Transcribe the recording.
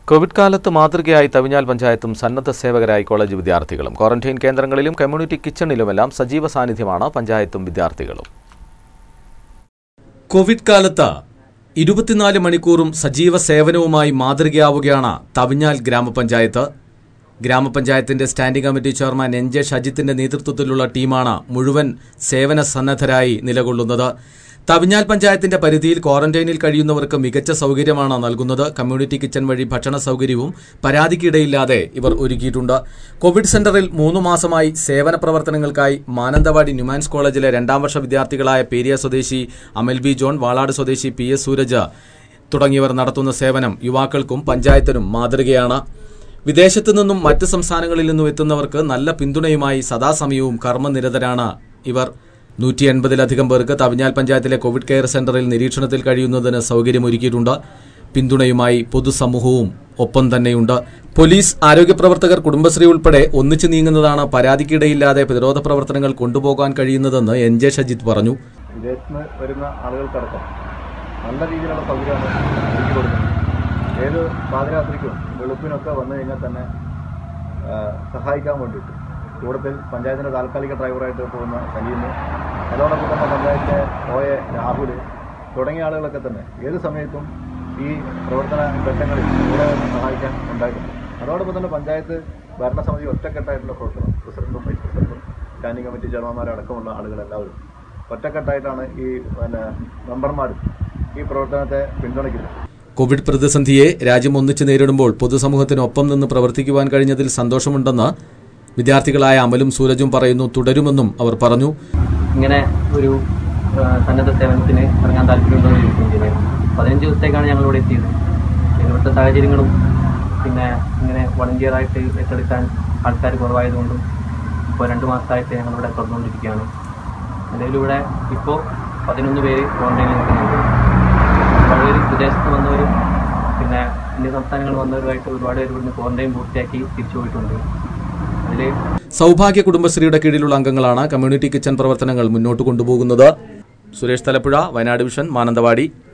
Covid കാലത്ത് മാതൃകയായി തവിഞ്ഞാൽ പഞ്ചായത്തും സന്നദ്ധ സേവകരായി കോളേജ് വിദ്യാർത്ഥികളും ക്വാറന്റൈൻ കേന്ദ്രങ്ങളിലും കമ്മ്യൂണിറ്റി കിച്ചണിലുമെല്ലാം സജീവ സാന്നിധ്യമാണ് പഞ്ചായത്തും വിദ്യാർത്ഥികളും കോവിഡ് കാലത്ത് ഇരുപത്തിനാല് മണിക്കൂറും സജീവ സേവനവുമായി മാതൃകയാവുകയാണ് തവിഞ്ഞാൽ ഗ്രാമപഞ്ചായത്ത് ഗ്രാമപഞ്ചായത്തിന്റെ standing committee chairman N J ഷജിത്തിന്റെ നേതൃത്വത്തിലുള്ള ടീമാണ് മുഴുവൻ സേവന സന്നദ്ധരായി നിലകൊള്ളുന്നത് തവിഞ്ഞാൽ പഞ്ചായത്തിന്റെ പരിധിയിൽ ക്വാറന്റൈനിൽ കഴിയുന്നവർക്ക് മികച്ച സൗകര്യമാണ് നൽകുന്നത് കമ്മ്യൂണിറ്റി കിച്ചൺ വഴി ഭക്ഷണ സൗകര്യവും പരാതിക്കിടയില്ലാതെ ഇവർ ഒരുക്കിയിട്ടുണ്ട് കോവിഡ് സെന്ററിൽ മൂന്ന് മാസമായി സേവന പ്രവർത്തനങ്ങൾക്കായി മാനന്തവാടി ന്യൂമാൻസ് കോളേജിലെ രണ്ടാം വർഷ വിദ്യാർത്ഥികളായ പേരിയ സ്വദേശി അമൽ ബി ജോൺ വാളാട് സ്വദേശി പി എസ് സൂരജ് തുടങ്ങിയവർ നടത്തുന്ന സേവനം യുവാക്കൾക്കും പഞ്ചായത്തിനും മാതൃകയാണ് വിദേശത്തു നിന്നും മറ്റ് സംസ്ഥാനങ്ങളിൽ നിന്നും എത്തുന്നവർക്ക് നല്ല പിന്തുണയുമായി സദാസമയവും കർമ്മനിരതരാണ് ഇവർ നൂറ്റി എൺപതിലധികം പേർക്ക് തവിഞ്ഞാൽ പഞ്ചായത്തിലെ കോവിഡ് കെയർ സെന്ററിൽ നിരീക്ഷണത്തിൽ കഴിയുന്നതിന് സൗകര്യമൊരുക്കിയിട്ടുണ്ട് പിന്തുണയുമായി പൊതുസമൂഹവും ഒപ്പം തന്നെയുണ്ട് പോലീസ് ആരോഗ്യപ്രവർത്തകർ കുടുംബശ്രീ ഉൾപ്പെടെ ഒന്നിച്ചു നീങ്ങുന്നതാണ് പരാതിക്കിടയില്ലാതെ പ്രതിരോധ പ്രവർത്തനങ്ങൾ കൊണ്ടുപോകാൻ കഴിയുന്നതെന്ന് എൻ ജെ ഷജിത് പറഞ്ഞു വിദേശത്ത് നിന്ന് വരുന്ന ആളുകൾക്കടക്കം നല്ല രീതിയിലുള്ള സൗകര്യമാണ് ഒരുക്കി കൊടുക്കുന്നത് ഏത് പാതിരാത്രിക്കും വെളുപ്പിനൊക്കെ വന്നു കഴിഞ്ഞാൽ തന്നെ ആ, സഹായിക്കാൻ വേണ്ടിയിട്ട് കൂടുതൽ പഞ്ചായത്തിൻ്റെ താൽക്കാലിക ഡ്രൈവറായിട്ട് പോകുന്ന സലീമ് അതോടൊപ്പം തന്നെ പഞ്ചായത്തിലെ ഒ എ രാഹുൽ തുടങ്ങിയ ആളുകളൊക്കെ തന്നെ ഏത് സമയത്തും ഈ പ്രവർത്തന ഘട്ടങ്ങളിൽ കൂടെ നിന്ന് സഹായിക്കാൻ ഉണ്ടായിട്ടുണ്ട് അതോടൊപ്പം തന്നെ പഞ്ചായത്ത് ഭരണസമിതി ഒറ്റക്കെട്ടായിട്ടുള്ള പ്രവർത്തനം പ്രസിഡന്റും വൈസ് പ്രസിഡന്റും സ്റ്റാൻഡിംഗ് കമ്മിറ്റി ചെയർമാൻമാരടക്കമുള്ള ആളുകളെല്ലാവരും ഒറ്റക്കെട്ടായിട്ടാണ് ഈ പിന്നെ മെമ്പർമാരും ഈ പ്രവർത്തനത്തെ പിന്തുണയ്ക്കുന്നത് കോവിഡ് പ്രതിസന്ധിയെ രാജ്യം ഒന്നിച്ചു നേരിടുമ്പോൾ പൊതുസമൂഹത്തിനൊപ്പം നിന്ന് പ്രവർത്തിക്കുവാൻ കഴിഞ്ഞതിൽ സന്തോഷമുണ്ടെന്ന് വിദ്യാർത്ഥികളായ അമലും സൂരജും പറയുന്നു തുടരുമെന്നും അവർ പറഞ്ഞു ഇങ്ങനെ ഒരു ആ, സന്നദ്ധ സേവനത്തിന് ഇറങ്ങാൻ താല്പര്യമുണ്ടെന്ന് ചോദിക്കുന്നത് പതിനഞ്ച് ദിവസത്തേക്കാണ് ഞങ്ങൾ ഇവിടെ എത്തിയത് പിന്നെ ഇവിടുത്തെ സാഹചര്യങ്ങളും പിന്നെ ഇങ്ങനെ വളണ്ടിയറായിട്ട് ഏറ്റെടുക്കാൻ ആൾക്കാർ കുറവായതുകൊണ്ടും ഇപ്പോൾ രണ്ട് മാസമായിട്ട് ഞങ്ങളിവിടെ തുറന്നുകൊണ്ടിരിക്കുകയാണ് നിലവിലിവിടെ ഇപ്പോൾ പതിനൊന്ന് പേര് ക്വാറന്റൈനിൽ നിൽക്കുന്നുണ്ട് ഒരുപാട് പേര് വിദേശത്ത് വന്നവരും പിന്നെ അന്യ സംസ്ഥാനങ്ങളിൽ വന്നവരുമായിട്ട് ഒരുപാട് പേര് ഇവിടുന്ന് ക്വാറന്റൈൻ പൂർത്തിയാക്കി തിരിച്ചു പോയിട്ടുണ്ട് അതിൽ സൗഭാഗ്യ കുടുംബശ്രീയുടെ കീഴിലുള്ള അംഗങ്ങളാണ് കമ്മ്യൂണിറ്റി കിച്ചൺ പ്രവർത്തനങ്ങൾ മുന്നോട്ട് കൊണ്ടുപോകുന്നത് സുരേഷ് തലപ്പുഴ വയനാട് വിഷൻ മാനന്തവാടി